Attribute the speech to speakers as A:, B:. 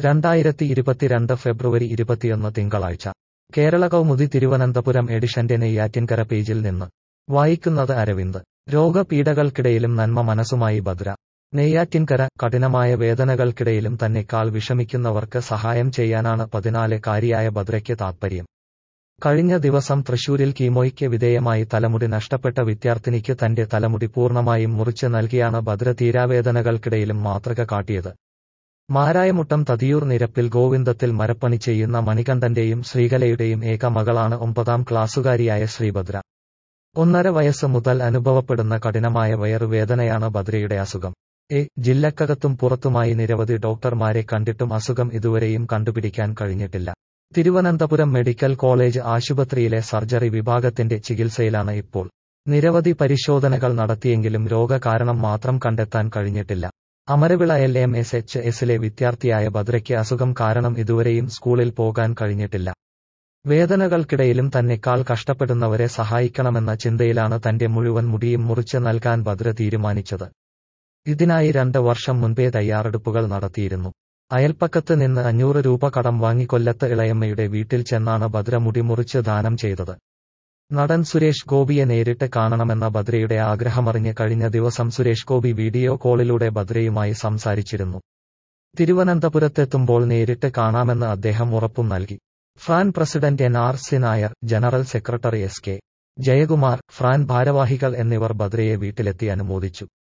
A: രണ്ടായിരത്തി ഇരുപത്തിരണ്ട് ഫെബ്രുവരി ഇരുപത്തിയൊന്ന് തിങ്കളാഴ്ച കേരള കൗമുദി തിരുവനന്തപുരം എഡിഷന്റെ നെയ്യാറ്റിൻകര പേജിൽ നിന്ന് വായിക്കുന്നത് അരവിന്ദ് രോഗപീഠകൾക്കിടയിലും നന്മ മനസ്സുമായി ഭദ്ര നെയ്യാറ്റിൻകര കഠിനമായ വേദനകൾക്കിടയിലും തന്നെക്കാൾ വിഷമിക്കുന്നവർക്ക് സഹായം ചെയ്യാനാണ് പതിനാല് കാരിയായ ഭദ്രയ്ക്ക് താത്പര്യം കഴിഞ്ഞ ദിവസം തൃശൂരിൽ കീമോയ്ക്ക് വിധേയമായി തലമുടി നഷ്ടപ്പെട്ട വിദ്യാർത്ഥിനിക്ക് തന്റെ തലമുടി പൂർണ്ണമായും മുറിച്ച് നൽകിയാണ് ഭദ്ര തീരാവേദനകൾക്കിടയിലും മാതൃക കാട്ടിയത് മാരായമുട്ടം തതിയൂർ നിരപ്പിൽ ഗോവിന്ദത്തിൽ മരപ്പണി ചെയ്യുന്ന മണികണ്ഠന്റെയും ശ്രീകലയുടെയും ഏക മകളാണ് ഒമ്പതാം ക്ലാസ്സുകാരിയായ ശ്രീഭദ്ര ഒന്നര വയസ്സ് മുതൽ അനുഭവപ്പെടുന്ന കഠിനമായ വയറുവേദനയാണ് ഭദ്രയുടെ അസുഖം എ ജില്ലക്കകത്തും പുറത്തുമായി നിരവധി ഡോക്ടർമാരെ കണ്ടിട്ടും അസുഖം ഇതുവരെയും കണ്ടുപിടിക്കാൻ കഴിഞ്ഞിട്ടില്ല തിരുവനന്തപുരം മെഡിക്കൽ കോളേജ് ആശുപത്രിയിലെ സർജറി വിഭാഗത്തിന്റെ ചികിത്സയിലാണ് ഇപ്പോൾ നിരവധി പരിശോധനകൾ നടത്തിയെങ്കിലും രോഗകാരണം മാത്രം കണ്ടെത്താൻ കഴിഞ്ഞിട്ടില്ല Amaravila L M S H എസിലെ വിദ്യാർത്ഥിയായ ഭദ്രയ്ക്ക് അസുഖം കാരണം ഇതുവരെയും സ്കൂളിൽ പോകാൻ കഴിഞ്ഞിട്ടില്ല വേദനകൾക്കിടയിലും തന്നെക്കാൾ കഷ്ടപ്പെടുന്നവരെ സഹായിക്കണമെന്ന ചിന്തയിലാണ് തന്റെ മുഴുവൻ മുടിയും മുറിച്ച് നൽകാൻ ഭദ്ര തീരുമാനിച്ചത് ഇതിനായി രണ്ട് വർഷം മുൻപേ തയ്യാറെടുപ്പുകൾ നടത്തിയിരുന്നു അയൽപ്പക്കത്ത് നിന്ന് അഞ്ഞൂറ് രൂപ കടം വാങ്ങി കൊല്ലത്ത് ഇളയമ്മയുടെ വീട്ടിൽ ചെന്നാണ് ഭദ്ര മുടി മുറിച്ച് ദാനം ചെയ്തത് നടൻ സുരേഷ് ഗോപിയെ നേരിട്ട് കാണണമെന്ന ഭദ്രയുടെ ആഗ്രഹമറിഞ്ഞ് കഴിഞ്ഞ ദിവസം സുരേഷ് ഗോപി വീഡിയോ കോളിലൂടെ ഭദ്രയുമായി സംസാരിച്ചിരുന്നു തിരുവനന്തപുരത്തെത്തുമ്പോൾ നേരിട്ട് കാണാമെന്ന് അദ്ദേഹം ഉറപ്പും നൽകി FRAN president N R C Nair general secretary S K Jayakumar FRAN ഭാരവാഹികൾ എന്നിവർ ഭദ്രയെ വീട്ടിലെത്തി അനുമോദിച്ചു